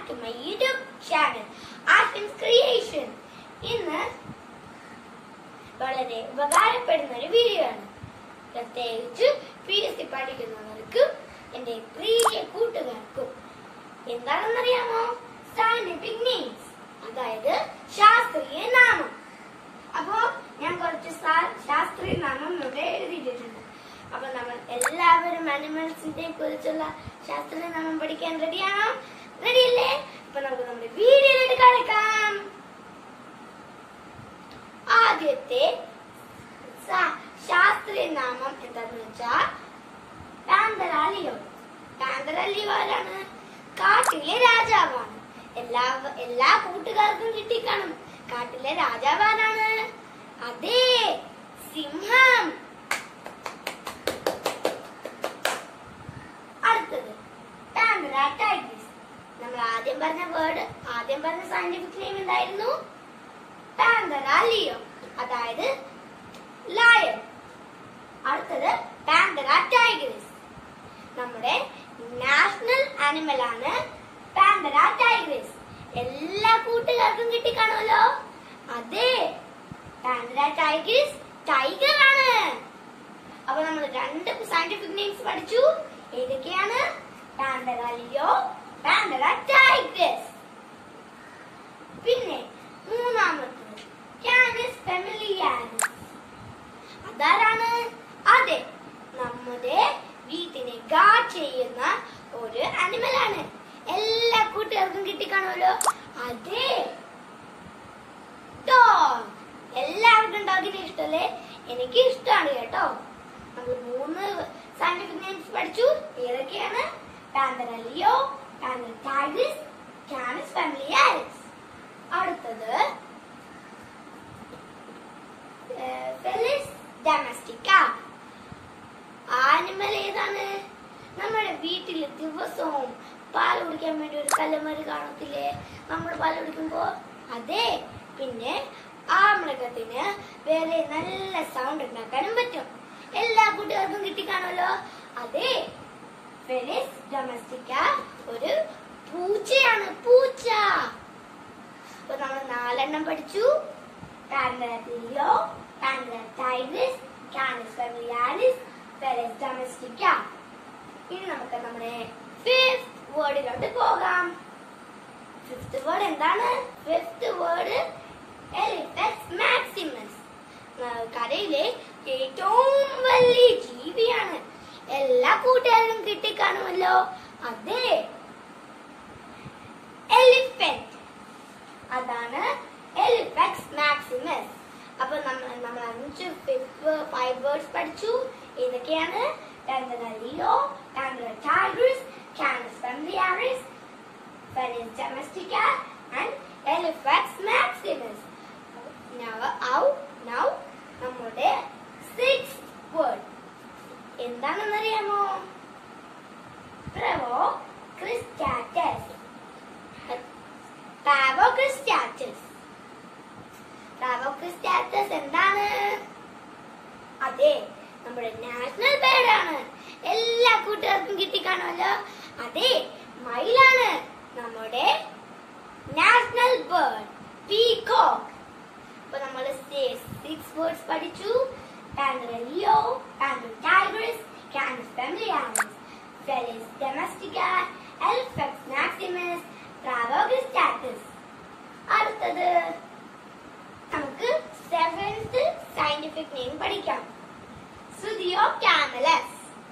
To my YouTube channel Artins Creation ഇന്ന് വളരെ ഉപകാരപ്പെടുന്ന ഒരു വീഡിയോ ആണ് പ്രത്യേകിച്ച് പി എസ് സി പഠിക്കുന്നവർക്കും എന്റെ പ്രിയ കൂട്ടുകാർക്കും എന്താണെന്നറിയാമോ സയന്റിഫിക് നെയിംസ് അതായത് ശാസ്ത്രീയ നാമം അപ്പോ ഞാൻ കുറച്ച് സാ- ശാസ്ത്രീയ നാമം ഇവിടെ എഴുതിയിട്ടുണ്ട് അപ്പൊ നമ്മൾ എല്ലാവരും അനിമൽസിനെ കുറിച്ചുള്ള ശാസ്ത്രീയ നാമം പഠിക്കാൻ റെഡിയാണോ റെഡിയല്ലേ അപ്പൊ നമുക്ക് നമ്മുടെ വീഡിയോയിലോട്ട് കിടക്കാം ആദ്യത്തെ സ- ശാസ്ത്രീയ നാമം എന്താന്ന് വെച്ചാ പാന്തരാലിയോ പാന്തരാലിയോ ആരാണ് കാട്ടിലെ രാജാവാണ് എല്ലാ എല്ലാ കൂട്ടുകാർക്കും കിട്ടിക്കാണും കാട്ടിലെ രാജാവാനാണ് അതെ സിംഹം അടുത്തത് പാന്തര ടൈഗ്രസ് നമ്മൾ ആദ്യം പറഞ്ഞ വേർഡ് ആദ്യം പറഞ്ഞ സയന്റിഫിക് നെയിം എന്തായിരുന്നു പാന്തര ലിയോ അതായത് ലയൺ അടുത്തത് പാന്തര ടൈഗ്രസ് നമ്മുടെ നാഷണൽ ആനിമൽ ആണ് പാന്തര ടൈഗ്രസ് എല്ലാ കൂട്ടുകാർക്കും കിട്ടിക്കാണുമല്ലോ അതെ പാന്തര ടൈഗ്രസ് ടൈഗർ ആണ് അപ്പൊ നമ്മൾ രണ്ട് സയന്റിഫിക് നെയിംസ് പഠിച്ചു ഏതൊക്കെയാണ് പാന്തര ലിയോ പാന്തര ടൈഗ്രസ് പിന്നെ മൂന്നാമത്തത് കാനസ് ഫെമിലിയാരിസ് അതാരാണ് അതെ നമ്മുടെ വീട്ടിനെ ഗാർഡ് ചെയ്യുന്ന ഒരു അനിമൽ ആണ് എല്ലാ കൂട്ടുകാർക്കും കിട്ടിക്കാണുമല്ലോ അതെ ഡോഗ് എല്ലാവർക്കും ഡോഗിനെ ഇഷ്ടമല്ലേ എനിക്ക് ഇഷ്ടമാണ് കേട്ടോ നമ്മൾ മൂന്ന് സയന്റിഫിക് നെയിംസ് പഠിച്ചു ഏതൊക്കെയാണ് Panthera leo Panthera tigris Canis familiaris അടുത്തത് ഫെലിസ് ഡൊമസ്റ്റിക്ക ആനിമൽ ഏതാണ് നമ്മുടെ വീട്ടിൽ ദിവസവും പാൽ കുടിക്കാൻ വേണ്ടി ഒരു കല്ലുമരി കാണത്തില്ലേ നമ്മൾ പാൽ കുടിക്കുമ്പോ അതെ പിന്നെ ആ മൃഗത്തിന് വേറെ നല്ല സൗണ്ട് ഉണ്ടാക്കാനും പറ്റും എല്ലാ കുട്ടികൾക്കും കിട്ടിക്കാണല്ലോ അതെ ഫെലിസ് ഡൊമസ്റ്റിക്ക ഒരു പൂച്ചയാണ് പൂച്ച അപ്പൊ നമ്മൾ നാലെണ്ണം പഠിച്ചു Panthera leo Panthera tigris Canis familiaris Felis domestica ഇനി നമുക്ക് നമ്മുടെ ഫിഫ്ത് വേർഡിലോട്ട് പോകാം ഫിഫ്ത് വേർഡ് എന്താണ് ഫിഫ്ത് വേർഡ് എലിഫക്സ് മാക്സിമസ് കരയിലെ ഏറ്റവും വലിയ ജീവിയാണ് എല്ലാ കൂട്ടുകാരും കിട്ടിക്കാണുമല്ലോ അതെ എലിഫന്റ് അതാണ് എലിഫക്സ് മാക്സിമസ് അപ്പൊ നമ്മൾ നമ്മൾ അഞ്ച് ഫൈവ് വേർഡ്സ് പഠിച്ചു ഏതൊക്കെയാണ് leo Panthera tigris Canis familiaris Felis domestica and Elephas maximus now ഔ now നമ്മുടെ സിക്സ് വേർഡ് എന്താണെന്നറിയാമോ പ്രവോ ക്രിസ്റ്റാറ്റസ് പാവോക്രിസ്റ്റാറ്റസ് പാവോക്രിസ്റ്റാറ്റസ് എന്താണ് അതെ നമ്മുടെ നാഷണൽ ബേർഡ് ആണ് എല്ലാ കൂട്ടുകാർക്കും കിട്ടിക്കാണുമല്ലോ അതെ മയിലാണ് നമ്മുടെ നാഷണൽ ബേർഡ് പീകോക്ക് അപ്പൊ നമ്മൾ സിക്സ് വേർഡ്സ് പഠിച്ചു Panthera leo Panthera tigris Canis familiaris Felis domestica Elephas maximus Pavo cristatus അടുത്തത് നമുക്ക് സെവൻത് സയന്റിഫിക് നെയിം പഠിക്കാം സുദിയോ ക്യാമലസ്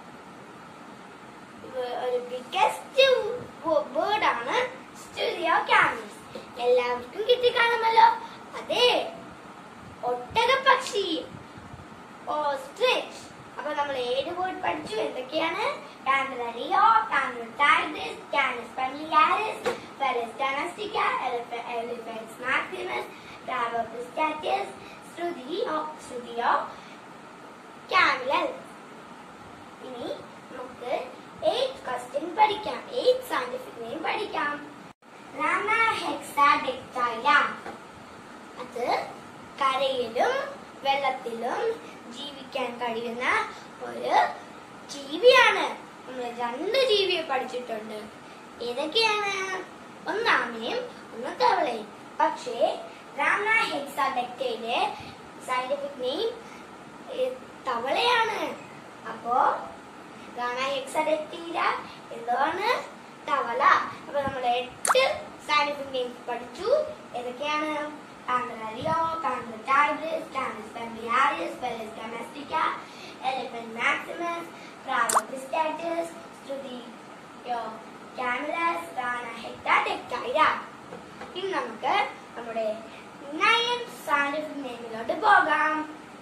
ഒരു ബിഗസ്റ്റ് ബേർഡ് ആണ് സ്റ്റുഡിയോ ക്യാമലസ് എല്ലാവർക്കും കിട്ടിക്കാണുമല്ലോ അതെ ഒട്ടകപക്ഷി ഓസ്ട്രിച്ച് അപ്പൊ നമ്മൾ ഏഴ് വേർഡ് പഠിച്ചു എന്തൊക്കെയാണ് Panthera leo Panthera tigris Canis familiaris Felis domestica Elephas maximus Pavo cristatus Struthio Struthio camelus ഇനി നമുക്ക് എയ്റ്റ് ക്വസ്റ്റ്യൻ പഠിക്കാം എയ്റ്റ് സയന്റിഫിക് നെയിം പഠിക്കാം റാമ ഹെക്സാഡെക്ടൈല അത് കരയിലും വെള്ളത്തിലും ജീവിക്കാൻ കഴിയുന്ന ഒരു ജീവിയാണ് നമ്മൾ രണ്ട് ജീവിയെ പഠിച്ചിട്ടുണ്ട് ഏതൊക്കെയാണ് ഒന്ന് ആമയും ഒന്ന് തവളയും പക്ഷേ റാണ ഹെക്സാഡെക്റ്റയിലെ സയന്റിഫിക് നെയിം തവളയാണ് അപ്പോ റാണ ഹെക്സാഡെക്റ്റയില എന്താണ് തവള അപ്പൊ നമ്മൾ എട്ട് സയന്റിഫിക് നെയിംസ് പഠിച്ചു ഏതൊക്കെയാണ് Pandrario, Pandratigris, Canis familiaris, Felis domestica, Elephant maximus, Pravopistatus, Struthio camelus, Rana hectadectira. ഇനി നമുക്ക് നമ്മുടെ നയൻ സയന്റിഫിക് നെയിമിലോട്ട് പോകാം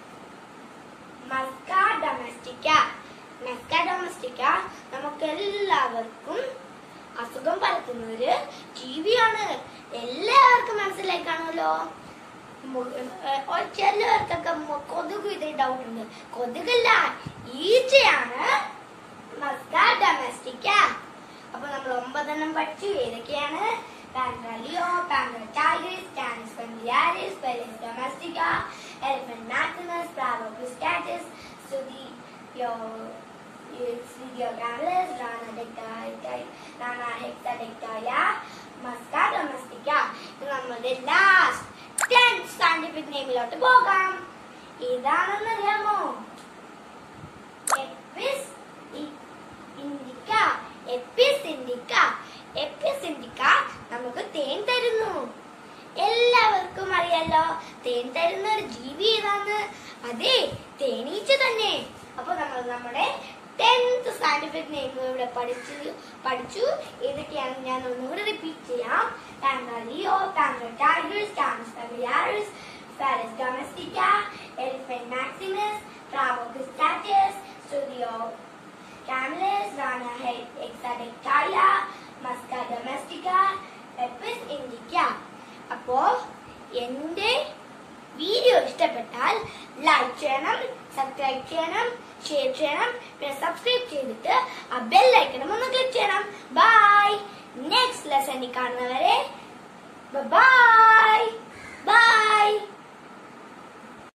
മസ്ക ഡൊമസ്റ്റിക്ക മസ്ക ഡൊമസ്റ്റിക്ക നമുക്ക് എല്ലാവർക്കും അസുഖം പരത്തുന്ന ഒരു ജീവിയാണ് എല്ലാവർക്കും മനസ്സിലായി കാണുമല്ലോ മു- ഏഹ് ഒ- ചിലവർക്കൊക്കെ മു- കൊതുക് ഇത് ഡൗട്ട് ഉണ്ട് കൊതുകല്ല ഈച്ചയാണ് മസ്ക ഡൊമസ്റ്റിക്ക അപ്പൊ നമ്മൾ ഒമ്പതെണ്ണം പഠിച്ചു ഏതൊക്കെയാണ് Panthera leo Panthera tigris Canis familiaris Felis domestica elephant maximus Pavo cristatus Struthio Struthio camelus Rana ഡെക്ടൈ റാണ ഹെക്സഡെക്ടൈല മസ്ക ഡൊമസ്റ്റിക്ക ഇത് നമ്മുടെ ലാസ്റ്റ് ടെൻ സയന്റിഫിക് നെയിമിലോട്ട് പോകാം ഏതാണെന്നറിയാമോ എപ്പിസ് ഇൻഡിക്ക എപ്പിസ് ഇൻഡിക്ക എപ്പിസ് ഇൻഡിക്ക നമുക്ക് തേൻ തരുന്നു എല്ലാവർക്കും അറിയാലോ തേൻ തരുന്ന ഒരു ജീവി ഏതാന്ന് അതെ തേനീച്ച തന്നെ അപ്പൊ നമ്മൾ നമ്മുടെ ടെൻത്ത് സയന്റിഫിക് നെയിം ഇവിടെ പഠിച്ചു പഠിച്ചു ഏതൊക്കെയാണെന്ന് ഞാൻ ഒന്നുകൂടി റിപ്പീറ്റ് ചെയ്യാം Panthera leo Panthera tigris Canis familiaris Felis domestica elephant maximus Pavo cristatus Struthio Camelus, Rana hexadectila, Musca domestica, Lepis indica. അപ്പോ എന്റെ വീഡിയോ ഇഷ്ടപ്പെട്ടാൽ ലൈക്ക് ചെയ്യണം സബ്സ്ക്രൈബ് ചെയ്യണം ഷെയർ ചെയ്യണം പിന്നെ സബ്സ്ക്രൈബ് ചെയ്തിട്ട് ആ ബെൽ ഐക്കണും ഒന്ന് ക്ലിക്ക് ചെയ്യണം ബൈ നെക്സ്റ്റ് ലെസണിൽ കാണുന്നവരെ ബൈ